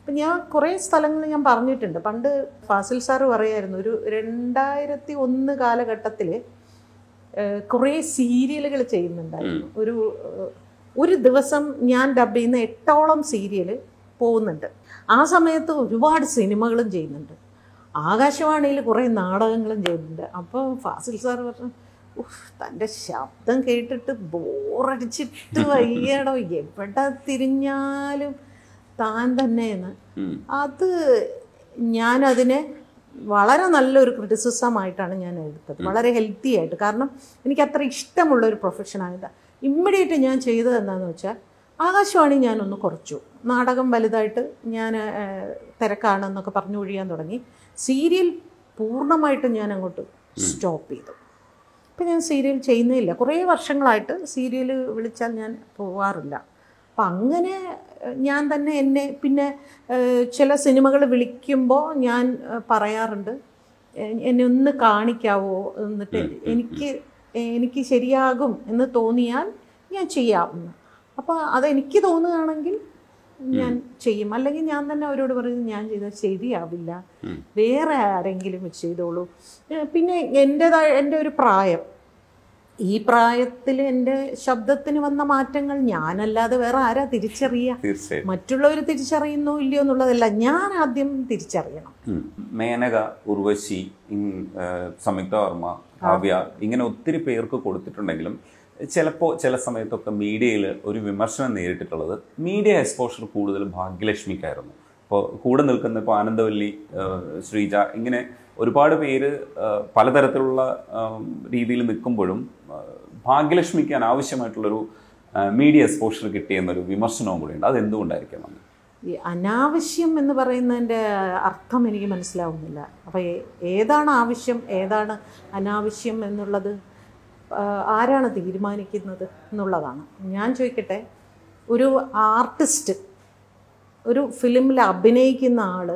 അപ്പം ഞാൻ കുറേ സ്ഥലങ്ങളിൽ ഞാൻ പറഞ്ഞിട്ടുണ്ട് പണ്ട് ഫാസിൽ സാറ് പറയായിരുന്നു ഒരു രണ്ടായിരത്തി ഒന്ന് കാലഘട്ടത്തിൽ കുറേ സീരിയലുകൾ ചെയ്യുന്നുണ്ടായിരുന്നു ഒരു ഏഹ്, ഒരു ദിവസം ഞാൻ ഡബ് ചെയ്യുന്ന എട്ടോളം സീരിയൽ പോകുന്നുണ്ട് ആ സമയത്ത് ഒരുപാട് സിനിമകളും ചെയ്യുന്നുണ്ട് ആകാശവാണിയിൽ കുറേ നാടകങ്ങളും ചെയ്യുന്നുണ്ട് അപ്പോൾ ഫാസിൽ സാർ പറഞ്ഞു ഉഫ് തൻ്റെ ശബ്ദം കേട്ടിട്ട് ബോറടിച്ചിട്ട് വയ്യടോ എവിടെ തിരിഞ്ഞാലും താൻ തന്നെയെന്ന് ഉം. അത് ഞാനതിനെ വളരെ നല്ലൊരു ക്രിറ്റിസിസമായിട്ടാണ് ഞാൻ എടുത്തത് വളരെ ഹെൽത്തി ആയിട്ട് കാരണം എനിക്ക് അത്ര ഇഷ്ടമുള്ള ഒരു പ്രൊഫഷനായത് ഇമ്മീഡിയറ്റ് ഞാൻ ചെയ്തത് എന്താണെന്ന് വെച്ചാൽ ആകാശവാണി ഞാനൊന്ന് കുറച്ചു നാടകം വലുതായിട്ട് ഞാൻ ഏഹ്, തിരക്കാണെന്നൊക്കെ പറഞ്ഞു ഒഴിയാൻ തുടങ്ങി സീരിയൽ പൂർണ്ണമായിട്ടും ഞാൻ അങ്ങോട്ട് സ്റ്റോപ്പ് ചെയ്തു ഇപ്പം ഞാൻ സീരിയൽ ചെയ്യുന്നില്ല കുറേ വർഷങ്ങളായിട്ട് സീരിയൽ വിളിച്ചാൽ ഞാൻ പോവാറില്ല അപ്പം അങ്ങനെ ഏഹ്, ഞാൻ തന്നെ എന്നെ പിന്നെ ഏഹ്, ചില സിനിമകൾ വിളിക്കുമ്പോൾ ഞാൻ ഏഹ്, പറയാറുണ്ട് ഏഹ്, എന്നെ ഒന്ന് കാണിക്കാവോ എന്നിട്ട് എനിക്ക് എനിക്ക് ശരിയാകും എന്ന് തോന്നിയാൽ ഞാൻ ചെയ്യാം എന്ന്. അപ്പോൾ അതെനിക്ക് തോന്നുകയാണെങ്കിൽ ഞാൻ ചെയ്യും അല്ലെങ്കിൽ ഞാൻ തന്നെ അവരോട് പറയും ഞാൻ ചെയ്താൽ ശരിയാവില്ല വേറെ ആരെങ്കിലും വെച്ച് ചെയ്തോളൂ ഏഹ് പിന്നെ എൻ്റെതായ എൻ്റെ ഒരു പ്രായം ഈ പ്രായത്തിൽ എൻ്റെ ശബ്ദത്തിന് വന്ന മാറ്റങ്ങൾ ഞാനല്ലാതെ വേറെ ആരാ തിരിച്ചറിയുക തീർച്ചയായും മറ്റുള്ളവർ തിരിച്ചറിയുന്നോ ഇല്ലയോ എന്നുള്ളതല്ല ഞാൻ ആദ്യം തിരിച്ചറിയണം ഉം. മേനക ഉർവശി ഇൻ- ഏഹ് സംയുക്ത വർമ്മ കാവ്യ ഇങ്ങനെ ഒത്തിരി പേർക്ക് കൊടുത്തിട്ടുണ്ടെങ്കിലും ചിലപ്പോൾ ചില സമയത്തൊക്കെ മീഡിയയിൽ ഒരു വിമർശനം നേരിട്ടിട്ടുള്ളത് മീഡിയ എക്സ്പോഷർ കൂടുതൽ ഭാഗ്യലക്ഷ്മിക്കായിരുന്നു ഇപ്പോൾ കൂടെ നിൽക്കുന്ന ഇപ്പോൾ ആനന്ദവല്ലി ഏഹ് ശ്രീജ ഇങ്ങനെ ഒരുപാട് പേര് ഏഹ് പലതരത്തിലുള്ള ഏഹ് രീതിയിൽ നിൽക്കുമ്പോഴും ഏഹ് ഭാഗ്യലക്ഷ്മിക്ക് അനാവശ്യമായിട്ടുള്ളൊരു ഏഹ് മീഡിയ എക്സ്പോഷർ കിട്ടിയെന്നൊരു വിമർശനവും കൂടിയുണ്ട് അത് എന്തുകൊണ്ടായിരിക്കും അത് ഈ അനാവശ്യം എന്ന് പറയുന്നതിൻ്റെ അർത്ഥം എനിക്ക് മനസ്സിലാവുന്നില്ല അപ്പോൾ ഏതാണ് ആവശ്യം ഏതാണ് അനാവശ്യം എന്നുള്ളത് ആ, ആരാണ് തീരുമാനിക്കുന്നത് എന്നുള്ളതാണ് ഞാൻ ചോദിക്കട്ടെ ഒരു ആർട്ടിസ്റ്റ് ഒരു ഫിലിമിൽ അഭിനയിക്കുന്ന ആൾ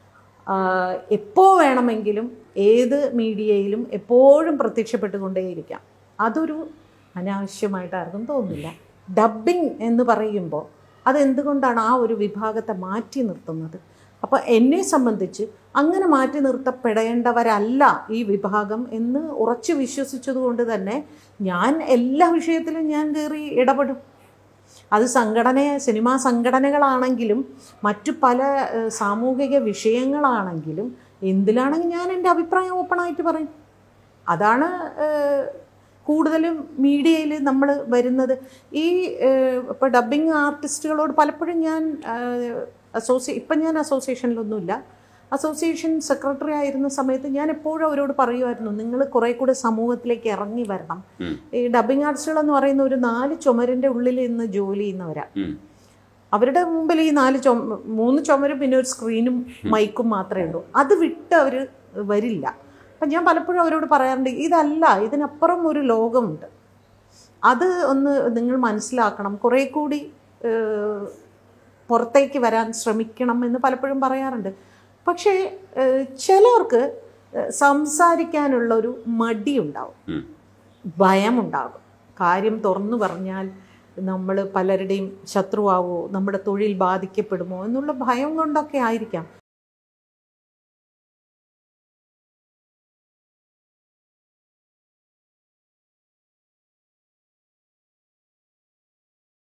എപ്പോൾ വേണമെങ്കിലും ഏത് മീഡിയയിലും എപ്പോഴും പ്രത്യക്ഷപ്പെട്ടുകൊണ്ടേയിരിക്കാം അതൊരു അനാവശ്യമായിട്ട് ആർക്കും തോന്നുന്നില്ല ഡബ്ബിംഗ് എന്ന് പറയുമ്പോൾ അതെന്തുകൊണ്ടാണ് ആ ഒരു വിഭാഗത്തെ മാറ്റി നിർത്തുന്നത് അപ്പോൾ എന്നെ സംബന്ധിച്ച് അങ്ങനെ മാറ്റി നിർത്തപ്പെടേണ്ടവരല്ല ഈ വിഭാഗം എന്ന് ഉറച്ചു വിശ്വസിച്ചതുകൊണ്ട് തന്നെ ഞാൻ എല്ലാ വിഷയത്തിലും ഞാൻ കയറി ഇടപെടും അത് സംഘടന സിനിമാ സംഘടനകളാണെങ്കിലും മറ്റു പല ഏഹ്, സാമൂഹിക വിഷയങ്ങളാണെങ്കിലും എന്തിലാണെങ്കിൽ ഞാൻ എൻ്റെ അഭിപ്രായം ഓപ്പണായിട്ട് പറയും അതാണ് ഏഹ്, കൂടുതലും മീഡിയയിൽ നമ്മൾ വരുന്നത് ഈ ഇപ്പോൾ ഡബ്ബിംഗ് ആർട്ടിസ്റ്റുകളോട് പലപ്പോഴും ഞാൻ അസോസിയേ ഇപ്പം ഞാൻ അസോസിയേഷനിലൊന്നുമില്ല അസോസിയേഷൻ സെക്രട്ടറി ആയിരുന്ന സമയത്ത് ഞാൻ എപ്പോഴും അവരോട് പറയുമായിരുന്നു നിങ്ങൾ കുറേ കൂടെ സമൂഹത്തിലേക്ക് ഇറങ്ങി വരണം ഉം. ഈ ഡബ്ബിംഗ് ആർട്ടിസ്റ്റുകൾ എന്ന് പറയുന്ന ഒരു നാല് ചുമരിൻ്റെ ഉള്ളിൽ ഇന്ന് ജോലി ചെയ്യുന്നവരാ ഉം. അവരുടെ മുമ്പിൽ ഈ നാല് ചുമ മൂന്ന് ചുമരും പിന്നെ ഒരു സ്ക്രീനും മൈക്കും മാത്രമേ ഉള്ളൂ അത് വിട്ട് അവർ വരില്ല അപ്പം ഞാൻ പലപ്പോഴും അവരോട് പറയാറുണ്ട് ഇതല്ല ഇതിനപ്പുറം ഒരു ലോകമുണ്ട് അത് ഒന്ന് നിങ്ങൾ മനസ്സിലാക്കണം കുറേ കൂടി ഏഹ്, പുറത്തേക്ക് വരാൻ ശ്രമിക്കണം എന്ന് പലപ്പോഴും പറയാറുണ്ട് പക്ഷേ ഏഹ്, ചിലർക്ക് ഏഹ്, സംസാരിക്കാനുള്ള ഒരു മടിയുണ്ടാവും ഉം. ഭയമുണ്ടാകും കാര്യം തുറന്നു പറഞ്ഞാൽ നമ്മൾ പലരുടെയും ശത്രുവാവോ നമ്മുടെ തൊഴിൽ ബാധിക്കപ്പെടുമോ എന്നുള്ള ഭയം കൊണ്ടൊക്കെ ആയിരിക്കാം